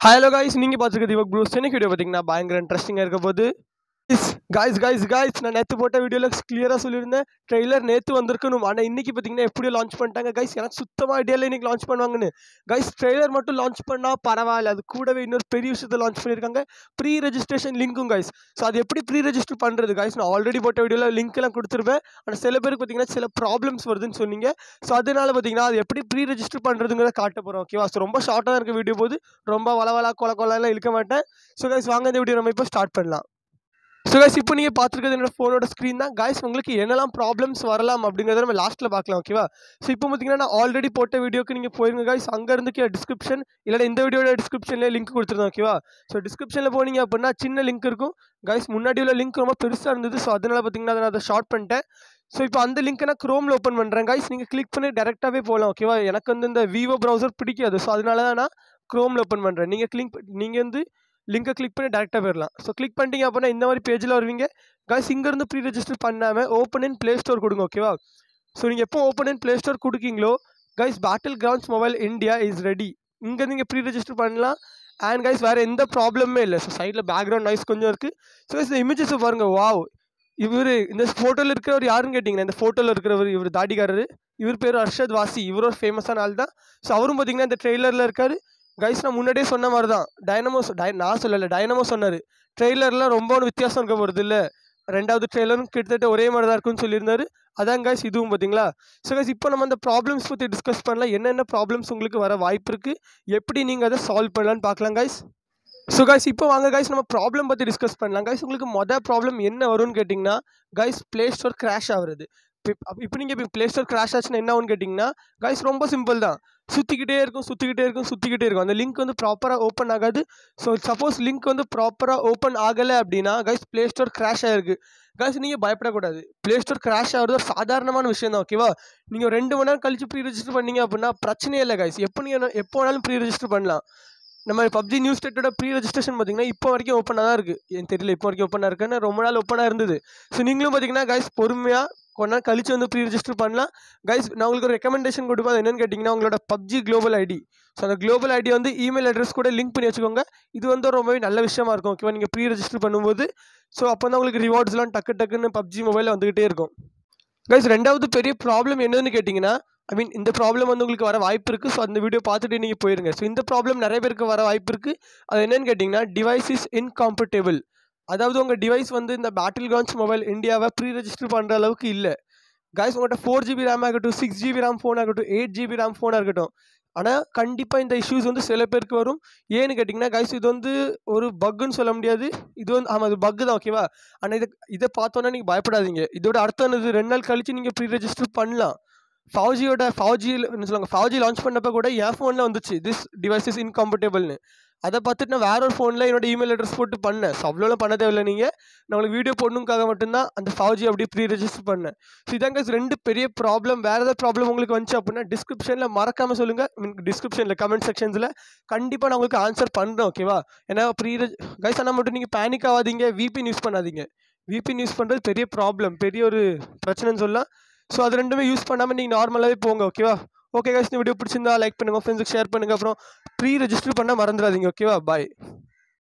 hello guys நீங்கள் பார்த்துருக்க Deepak Bruce Chennai video பார்த்தீங்கன்னா பயங்கர இன்ட்ரெஸ்டிங்காக இருக்க போது காய்ஸ் காய்ஸ் காய்ஸ் நான் நேற்று போட்ட வீடியோவில் கிளியராக சொல்லியிருந்தேன் ட்ரெய்லர் நேற்று வந்திருக்கணும் ஆனால் இன்னைக்கு பார்த்தீங்கன்னா எப்படியோ லான்ச் பண்ணிட்டாங்க கைஸ் எனக்கு சுத்தமாக ஐடியாவில் இன்னைக்கு லான்ச் பண்ணுவாங்கன்னு கைஸ் ட்ரெய்லர் மட்டும் லான்ச் பண்ணால் பரவாயில்ல அது கூடவே இன்னொரு பெரிய விஷயத்தை லான்ச் பண்ணியிருக்காங்க ப்ரீ ரெஜிஸ்ட்ரேஷன் லிங்க்கும் கைஸ் ஸோ அது எப்படி ப்ரீ ரெஜிஸ்டர் பண்ணுறது கைஸ் நான் ஆல்ரெடி போட்ட வீடியோவில் லிங்க் எல்லாம் கொடுத்துருப்பேன் ஆனால் சில பேருக்கு பார்த்தீங்கன்னா சில ப்ராப்ளம்ஸ் வருதுன்னு சொன்னீங்க ஸோ அதனால பார்த்தீங்கன்னா அது எப்படி ப்ரீ ரெஜிஸ்டர் பண்ணுறதுங்கிறத காட்ட போகிறோம் ஓகேவா ஸோ ரொம்ப ஷார்ட்டாக தான் இருக்க வீடியோ போது ரொம்ப வளவலா கொல கொலாம் இழுக்க மாட்டேன் ஸோ கைஸ் வாங்க இந்த வீடியோ நம்ம இப்போ ஸ்டார்ட் பண்ணலாம் ஸோ கைஸ் இப்போ நீங்கள் பார்த்துருக்கிறது என்னோட ஃபோனோட ஸ்க்ரீன் தான் கைஸ் உங்களுக்கு என்னெல்லாம் ப்ராப்ளம்ஸ் வரலாம் அப்படிங்கிறத நம்ம லாஸ்ட்டில் பார்க்கலாம் ஓகேவா ஸோ இப்போ பார்த்தீங்கன்னா நான் ஆல்ரெடி போட்ட வீடியோக்கு நீங்கள் போயிருங்க கைஸ் அங்கேருந்து கீழே டிஸ்கிரிப்ஷன் இல்லைனா இந்த வீடியோட டிஸ்கிரிப்ஷன்லேயே லிங்க் கொடுத்துருந்தோம் ஓகேவா ஸோ டிஸ்கிரிப்ஷனில் போனீங்க அப்படின்னா சின்ன லிங்க் இருக்கும் கைஸ் முன்னாடி உள்ள லிங்க் ரொம்ப பெருசாக இருந்தது ஸோ அதனால பார்த்தீங்கன்னா அதை நான் அதை ஷார்ட் பண்ணிட்டேன் ஸோ இப்போ அந்த லிங்க்கை நான் க்ரோமில் ஓப்பன் பண்ணுறேன் கைஸ் நீங்கள் கிளிக் பண்ணி டேரெக்டாகவே போகலாம் ஓகேவா எனக்கு வந்து இந்த விவோ ப்ரௌசர் பிடிக்காது ஸோ அதனால தான் நான் க்ரோமில் ஓப்பன் பண்ணுறேன் நீங்கள் கிளிக் நீங்கள் வந்து லிங்கை கிளிக் பண்ணி டேரெக்டாக போயிடலாம் ஸோ கிளிக் பண்ணிட்டீங்க அப்படின்னா இந்த மாதிரி பேஜில் வருவீங்க கைஸ் இங்கேருந்து ப்ரீ ரெஜிஸ்டர் பண்ணாமல் ஓப்பன் இன் ப்ளே ஸ்டோர் கொடுங்க ஓகேவா ஸோ நீங்கள் எப்போ ஓப்பன் இன் ப்ளே ஸ்டோர் கொடுக்கீங்களோ guys Battlegrounds Mobile India is ready இங்கே நீங்கள் ப்ரீ ரெஜிஸ்டர் பண்ணலாம் அண்ட் கைஸ் வேறு எந்த ப்ராப்ளமே இல்லை ஸோ சைடில் பேக்ரவுண்ட் நாய்ஸ் கொஞ்சம் இருக்குது ஸோ கைஸ் இந்த இமேஜஸை பாருங்கள் வாவ் இவர் இந்த ஃபோட்டோவில் இருக்கிறவர் யாருன்னு கேட்டிங்கன்னா இந்த ஃபோட்டோவில் இருக்கிறவர் இவர் தாடிக்காரர் இவர் பேர் அர்ஷத் வாசி இவர் ஒரு ஃபேமஸான ஆள் தான் ஸோ அவரும் பார்த்தீங்கன்னா இந்த ட்ரெய்லரில் இருக்கார் கைஸ் நான் முன்னாடியே சொன்ன மாதிரி தான் டைனமோ டை நான் சொல்லலை டைனமோ சொன்னார் ட்ரெய்லரில் ரொம்ப ஒன்று வித்தியாசம் இருக்க போகிறது இல்லை ரெண்டாவது ட்ரெய்லரும் கிட்டத்தட்ட ஒரே மாதிரி தான் இருக்குன்னு சொல்லியிருந்தாரு அதான் கைஸ் இதுவும் பார்த்தீங்களா ஸோ கைஸ் இப்போ நம்ம அந்த ப்ராப்ளம்ஸ் பற்றி டிஸ்கஸ் பண்ணலாம் என்னென்ன ப்ராப்ளம்ஸ் உங்களுக்கு வர வாய்ப்பு இருக்குது எப்படி நீங்கள் அதை சால்வ் பண்ணலான்னு பார்க்கலாம் கைஸ் ஸோ கைஸ் இப்போ வாங்க கைஸ் நம்ம ப்ராப்ளம் பற்றி டிஸ்கஸ் பண்ணலாம் கைஸ் உங்களுக்கு மொதல் ப்ராப்ளம் என்ன வரும்னு கேட்டிங்கன்னா கைஸ் ப்ளே ஸ்டோர் கிராஷ் ஆகுறது இப்போ நீங்கள் இப்போ ப்ளே ஸ்டோர் கிராஷ் ஆச்சுன்னா என்ன ஆகும்னு கேட்டிங்கன்னா கைஸ் ரொம்ப சிம்பிள் தான் சுற்றிக்கிட்டே இருக்கும் சுற்றிக்கிட்டே இருக்கும் சுற்றிக்கிட்டே இருக்கும் அந்த லிங்க் வந்து ப்ராப்பராக ஓப்பன் ஆகாது ஸோ சப்போஸ் லிங்க் வந்து ப்ராப்பராக ஓப்பன் ஆகலை அப்படின்னா கைஸ் ப்ளே ஸ்டோர் கிராஷ் ஆகிருக்கு கைஸ் நீங்கள் பயப்படக்கூடாது ப்ளே ஸ்டோர் கிராஷ் ஆகிறது ஒரு சாதாரணமான விஷயம் தான் ஓகேவா நீங்கள் ரெண்டு மணி நேரம் கழிச்சு ப்ரீ ரெஜிஸ்டர் பண்ணீங்க அப்படின்னா பிரச்சனையே இல்லை கைஸ் எப்போ நீங்கள் எப்போ வேணாலும் ப்ரீ ரெஜிஸ்டர் பண்ணலாம் நம்ம பப்ஜி நியூஸ் ஸ்டேட்டோட ப்ரீ ரெஜிஸ்ட்ரேஷன் பார்த்தீங்கன்னா இப்போ வரைக்கும் ஓப்பனாக தான் இருக்குது எனக்கு தெரியல இப்போ வரைக்கும் ஓப்பனாக இருக்குன்னு ரொம்ப நாள் ஓப்பனாக இருந்தது ஸோ நீங்களும் பார்த்தீங்கன்னா கைஸ் பொறுமையாக கொஞ்ச நாள் கழிச்சு வந்து ப்ரீ ரெஜிஸ்டர் பண்ணலாம் கைஸ் நான் உங்களுக்கு ஒரு ரெக்கமெண்டேஷன் கொடுப்பேன் அது என்னன்னு கேட்டிங்கன்னா உங்களோட பப்ஜி குளோபல் ஐடி ஸோ அந்த குளோபல் ஐடி வந்து இமெயில் அட்ரஸ் கூட லிங்க் பண்ணி வச்சுக்கோங்க இது வந்து ரொம்பவே நல்ல விஷயமா இருக்கும் ஓகேவா நீங்கள் ப்ரீ ரெஜிஸ்டர் பண்ணும்போது ஸோ அப்போ தான் உங்களுக்கு ரிவார்ட்ஸ்லாம் டக்கு டக்குன்னு பப்ஜி மொபைலில் வந்துகிட்டே இருக்கும் கைஸ் ரெண்டாவது பெரிய ப்ராப்ளம் என்னன்னு கேட்டிங்கன்னா ஐ மீன் இந்த ப்ராப்ளம் வந்து உங்களுக்கு வர வாய்ப்பு இருக்குது ஸோ அந்த வீடியோ பார்த்துட்டு நீங்கள் போயிருங்க ஸோ இந்த ப்ராப்ளம் நிறைய பேருக்கு வர வாய்ப்பு இருக்குது அது என்னன்னு கேட்டிங்கன்னா டிவைஸ் இஸ் இன்காம்பர்டேபிள் அதாவது உங்கள் டிவைஸ் வந்து இந்த பேட்டில் கிரவுண்ட்ஸ் மொபைல் இந்தியாவை ப்ரீ ரெஜிஸ்டர் பண்ணுற அளவுக்கு இல்லை கைஸ் உங்கள்கிட்ட ஃபோர் ஜிபி ரேம் ஆகட்டும் சிக்ஸ் ஜிபி ரேம் ஃபோன் ஆகட்டும் எயிட் ஜிபி ரேம் ஃபோனாக இருக்கட்டும் ஆனால் கண்டிப்பாக இந்த இஷ்யூஸ் வந்து சில பேருக்கு வரும் ஏன்னு கேட்டிங்கன்னா கைஸ் இது வந்து ஒரு பக்குன்னு சொல்ல முடியாது இது வந்து ஆமாம் அது பக்கு தான் ஓகேவா ஆனால் இதை இதை பார்த்தோன்னா நீங்கள் பயப்படாதீங்க இதோட அர்த்தம் என்னது ரெண்டு நாள் கழிச்சு நீங்கள் ப்ரீ ரெஜிஸ்டர் பண்ணலாம் ஃபவுஜியோட ஃபவுஜி சொல்லுவாங்க ஃபவுஜி லான்ச் பண்ணப்போ கூட என் ஃபோனில் வந்துச்சு திஸ் டிவைஸ் இஸ் இன்கம்ஃபர்டபுள்னு அதை பார்த்துட்டு நான் வேற ஒரு ஃபோனில் என்னோட இமெயில் அட்ரஸ் போட்டு பண்ணேன் ஸோ அவ்வளோலாம் பண்ண தேவையில்லை நீங்கள் நான் உங்களுக்கு வீடியோ போடணுக்காக மட்டும்தான் அந்த ஃபவுஜி அப்படியே ப்ரீ ரெஜிஸ்டர் பண்ணேன் ஸோ இதாங்க ரெண்டு பெரிய ப்ராப்ளம் வேறு ஏதாவது ப்ராப்ளம் உங்களுக்கு வந்துச்சு அப்படின்னா டிஸ்கிரிப்ஷனில் மறக்காமல் சொல்லுங்கள் மீன் டிஸ்கிரிப்ஷனில் கமெண்ட் செக்ஷன்ஸில் கண்டிப்பாக நான் உங்களுக்கு ஆன்சர் பண்ணுறேன் ஓகேவா ஏன்னா ப்ரீ ரெஜ் கைஸ் ஆனால் மட்டும் நீங்கள் பேனிக் ஆகாதீங்க விபின் யூஸ் பண்ணாதீங்க விபின் யூஸ் பண்ணுறது பெரிய ப்ராப்ளம் பெரிய ஒரு பிரச்சனைன்னு சொல்லலாம் ஸோ அது ரெண்டுமே யூஸ் பண்ணாமல் நீங்கள் நார்மலாகவே போங்க ஓகேவா ஓகே கைஸ் இந்த வீடியோ பிடிச்சிருந்தா லைக் பண்ணுங்கள் ஃப்ரெண்ட்ஸுக்கு ஷேர் பண்ணுங்கள் அப்புறம் ப்ரீ ரெஜிஸ்டர் பண்ண மறந்துடாதீங்க ஓகேவா பாய்